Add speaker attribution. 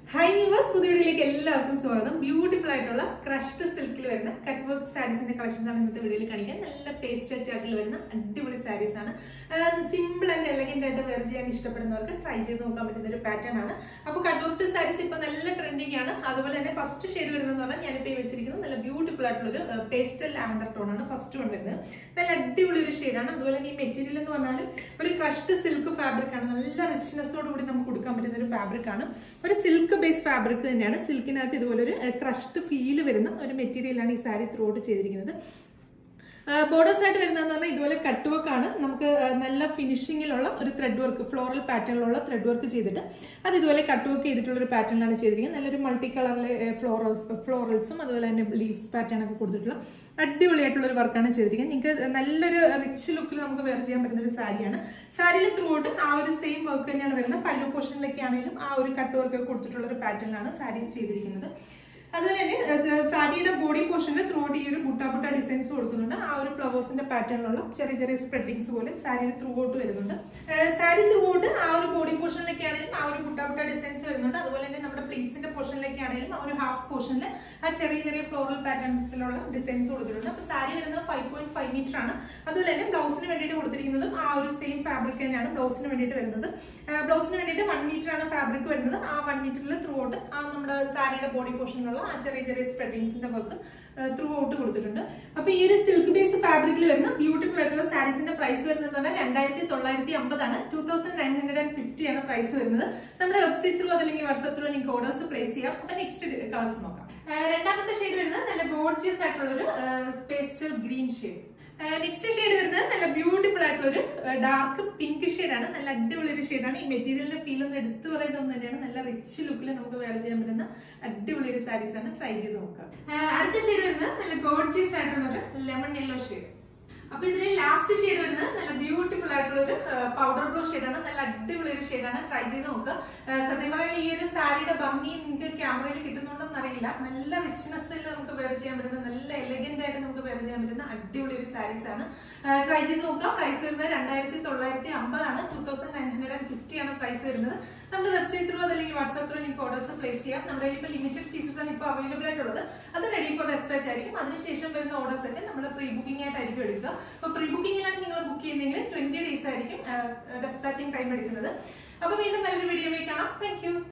Speaker 1: hi viewers പുതിയ വീഡിയോയിലേക്ക് എല്ലാവർക്കും സ്വാഗതം ബ്യൂട്ടിഫുൾ ആയിട്ടുള്ള ക്രഷ്ഡ് സിൽക്കിൽ വരുന്ന കട്ട് വർക്ക് സാരീസിന്റെ കളക്ഷൻസ് ആണ് ഇന്നത്തെ വീഡിയോയിൽ കാണിക്കാൻ നല്ല പേസ്റ്റ് ചാട്ടിൽ വരുന്ന അടിപൊളി സാരീസ് ആണ് സിമ്പിൾ ആൻഡ് എലഗന്റ് ആയിട്ട് വെയർ ചെയ്യാൻ ഇഷ്ടപ്പെടുന്നവർക്ക് ട്രൈ ചെയ്ത് നോക്കാൻ പറ്റുന്ന ഒരു പാറ്റേൺ ആണ് അപ്പോൾ കട്ട് വർക്ക് സാരീസ് ഇപ്പൊ നല്ല ട്രെൻഡിങ് ആണ് അതുപോലെ തന്നെ ഫസ്റ്റ് ഷെയ്ഡ് വരുന്നതെന്ന് പറഞ്ഞാൽ ഞാനിപ്പോൾ ഈ വെച്ചിരിക്കുന്നത് നല്ല ബ്യൂട്ടിഫുൾ ആയിട്ടുള്ള ഒരു പേസ്റ്റൽ ലാവൻഡർ ടോൺ ആണ് ഫസ്റ്റ് വൺ വരുന്നത് നല്ല അടിപൊളി ഒരു ഷെയ്ഡാണ് അതുപോലെ തന്നെ ഈ മെറ്റീരിയൽ എന്ന് പറഞ്ഞാൽ ഒരു ക്രഷ്ഡ് സിൽക്ക് ഫാബ്രിക് ആണ് നല്ല റിച്ച്നെസ്സോട് കൂടി നമുക്ക് കൊടുക്കാൻ പറ്റുന്ന ഒരു ഫാബ്രിക് ആണ് ഒരു സിൽക്ക് ബേസ് ഫാബ്രിക് തന്നെയാണ് സിൽക്കിനകത്ത് ഇതുപോലെ ഒരു ക്രഷ്ഡ് ഫീൽ വരുന്ന ഒരു മെറ്റീരിയലാണ് ഈ സാരി ത്രൂ ഔട്ട് ചെയ്തിരിക്കുന്നത് ബോർഡേഴ്സ് ആയിട്ട് വരുന്നതെന്ന് പറഞ്ഞാൽ ഇതുപോലെ കട്ട് വർക്ക് ആണ് നമുക്ക് ആ, നല്ല ഫിനിഷിങ്ങിലുള്ള ഒരു ത്രെഡ് വർക്ക് ഫ്ലോറൽ പാറ്റേണിലുള്ള ത്രെഡ് വർക്ക് ചെയ്തിട്ട് അത് ഇതുപോലെ കട്ട് വർക്ക് ചെയ്തിട്ടുള്ള ഒരു പാറ്റേണിലാണ് ചെയ്തിരിക്കുന്നത് നല്ലൊരു മൾട്ടി കളറിലെ ഫ്ലോറൽസ് ഫ്ലോറൽസും അതുപോലെ തന്നെ ലീവ്സ് പാറ്റേൺ ഒക്കെ കൊടുത്തിട്ടുള്ള അടിപൊളിയായിട്ടുള്ള ഒരു വർക്കാണ് ചെയ്തിരിക്കുന്നത് നിങ്ങൾക്ക് നല്ലൊരു റിച്ച് ലുക്കിൽ നമുക്ക് വെയർ ചെയ്യാൻ പറ്റുന്ന ഒരു സാരിയാണ് സാരിയിൽ ത്രൂ ഔട്ട് ആ ഒരു സെയിം വർക്ക് തന്നെയാണ് വരുന്നത് പല്ലു പോർഷനിലൊക്കെ ആണെങ്കിലും ആ ഒരു കട്ട് വർക്ക് കൊടുത്തിട്ടുള്ള ഒരു പാറ്റേണിലാണ് സാരി ചെയ്തിരിക്കുന്നത് അതുപോലെ തന്നെ ഏഹ്, സാരിയുടെ ബോഡി പോർഷനിൽ ത്രൂ ഔട്ട് ഈ ഒരു ബുട്ട ബുട്ട ഡിസൈൻസ് കൊടുക്കുന്നുണ്ട് ആ ഒരു ഫ്ലവേഴ്സിന്റെ പാറ്റേണിലുള്ള ചെറിയ ചെറിയ സ്പ്രെഡിങ്സ് പോലെ സാരിയുടെ ത്രൂ ഔട്ട് വരുന്നുണ്ട് ഏഹ്, സാരി ത്രൂ ഔട്ട് ആ ഒരു ബോഡി പോർഷനിലൊക്കെ ആണെങ്കിലും ആ ഒരു ബുട്ട ബുട്ട ഡിസൈൻസ് വരുന്നുണ്ട് അതുപോലെ തന്നെ നമ്മുടെ പ്ലീറ്റ്സിന്റെ പോർഷനിലൊക്കെ ആണെങ്കിലും ആ ഒരു ഹാഫ് പോർഷനിൽ ആ ചെറിയ ചെറിയ ഫ്ലോറൽ പാറ്റേൺസിലുള്ള ഡിസൈൻസ് കൊടുത്തിട്ടുണ്ട് അപ്പൊ സാരി വരുന്നത് ഫൈവ് പോയിന്റ് ഫൈവ് മീറ്റർ ആണ് അതുപോലെ തന്നെ ബ്ലൗസിന് വേണ്ടിയിട്ട് കൊടുത്തിരിക്കുന്നതും ആ ഒരു സെയിം ഫാബ്രിക് തന്നെയാണ് ബ്ലൗസിന് വേണ്ടിയിട്ട് വരുന്നത് ബ്ലൗസിന് വേണ്ടിയിട്ട് വൺ മീറ്റർ ആണ് ഫാബ്രിക് വരുന്നത് ആ വൺ മീറ്ററിൽ ത്രൂ ഔട്ട് ആ നമ്മുടെ സാരിയുടെ ബോഡി പോർഷനിലുള്ള ആ ചെറിയ ചെറിയ സ്പ്രെഡിങ്സിന്റെ വർക്ക് ത്രൂ ഔട്ട് കൊടുത്തിട്ടുണ്ട് അപ്പൊ ഈ ഒരു സിൽക്ക് ബേസ് ഫാബ്രിക്കിൽ വരുന്ന ബ്യൂട്ടിഫുൾ ആയിട്ടുള്ള സാരീസിന്റെ പ്രൈസ് വരുന്നത് പറഞ്ഞാൽ രണ്ടായിരത്തി തൊള്ളായിരത്തി അമ്പതാണ് two thousand nine hundred and fifty ആണ് പ്രൈസ് വരുന്നത് നമ്മുടെ വെബ്സൈറ്റ് ത്രൂ അതല്ലെങ്കിൽ വാട്സ്ആപ്പ് ത്രൂ നിങ്ങൾക്ക് ഓർഡേഴ്സ് പ്ലേസ് ചെയ്യാം അപ്പൊ നെക്സ്റ്റ് കളേഴ്സ് നോക്കാം ആ, രണ്ടാമത്തെ ഷെയ്ഡ് വരുന്നത് നല്ല ഗോഡ്ജിയസ് ആയിട്ടുള്ള ഒരു pastel green shade next shade വരുന്നത് നല്ല ബ്യൂട്ടിഫുൾ ആയിട്ടുള്ള ഒരു ഡാർക്ക് പിങ്ക് ആണ് നല്ല അടിപൊളി ഒരു ഷെയ്ഡാണ് ഈ മെറ്റീരിയലിന്റെ ഫീൽ ഒന്ന് എടുത്തു പറയേണ്ട ഒന്ന് തന്നെയാണ് നല്ല റിച്ച് ലുക്കിൽ നമുക്ക് വെയർ ചെയ്യാൻ പറ്റുന്ന അടിപൊളി ഒരു സാരീസ് ആണ് ട്രൈ ചെയ്ത് നോക്കുക ആ, അടുത്ത ഷെയ്ഡ് വരുന്നത് നല്ല ഗോഡ്ജിയസ് ആയിട്ടുള്ള ഒരു ലെമൺ യെല്ലോ ഷെയ്ഡ് അപ്പൊ ഇതിൽ ലാസ്റ്റ് ഷെയ്ഡ് വരുന്നത് നല്ല ബ്യൂട്ടിഫുൾ ആയിട്ടുള്ള ഒരു പൗഡർ ബ്ലൂ ഷെയ്ഡാണ് നല്ല അടിപൊളി ഒരു ഷെയ്ഡാണ് ട്രൈ ചെയ്ത് നോക്കുക ആ, സത്യം പറഞ്ഞാൽ ഈ ഒരു സാരിയുടെ ഭംഗി നിങ്ങൾക്ക് ക്യാമറയിൽ കിട്ടുന്നുണ്ടെന്ന് അറിയില്ല നല്ല റിച്ച്നെസ്സിൽ നമുക്ക് വെയർ ചെയ്യാൻ പറ്റുന്ന നല്ല എലഗന്റ് ആയിട്ട് നമുക്ക് വെയർ ചെയ്യാൻ പറ്റുന്ന അടിപൊളി ഒരു സാരീസ് ആണ് ട്രൈ ചെയ്ത് നോക്കുക പ്രൈസ് വരുന്നത് രണ്ടായിരത്തി തൊള്ളായിരത്തി അമ്പതാണ് two thousand nine hundred and fifty ആണ് പ്രൈസ് വരുന്നത് നമ്മുടെ വെബ്സൈറ്റ് ത്രൂ അതല്ലെങ്കിൽ വാട്സ്ആപ്പ് ത്രൂ നിങ്ങൾക്ക് ഓർഡേഴ്സ് പ്ലേസ് ചെയ്യാം നമ്മുടെ ഇപ്പോൾ ലിമിറ്റഡ് പീസസ് ആണ് ഇപ്പോൾ അവൈലബിൾ ആയിട്ടുള്ളത് അത് റെഡി ഫോർ ഡെസ്പാച്ച് ആയിരിക്കും അതിനുശേഷം വരുന്ന ഓർഡേഴ്സ് ഒക്കെ നമ്മൾ പ്രീ ബുക്കിംഗ് ആയിട്ടായിരിക്കും എടുക്കുക അപ്പോൾ പ്രീ ബുക്കിംഗിലാണ് നിങ്ങൾ ബുക്ക് ചെയ്യുന്നതെങ്കിൽ ട്വന്റി ഡേയ്സ് ആയിരിക്കും ഡെസ്പാച്ചിങ് ടൈം എടുക്കുന്നത് അപ്പോൾ വീണ്ടും നല്ലൊരു വീഡിയോ കാണാം താങ്ക്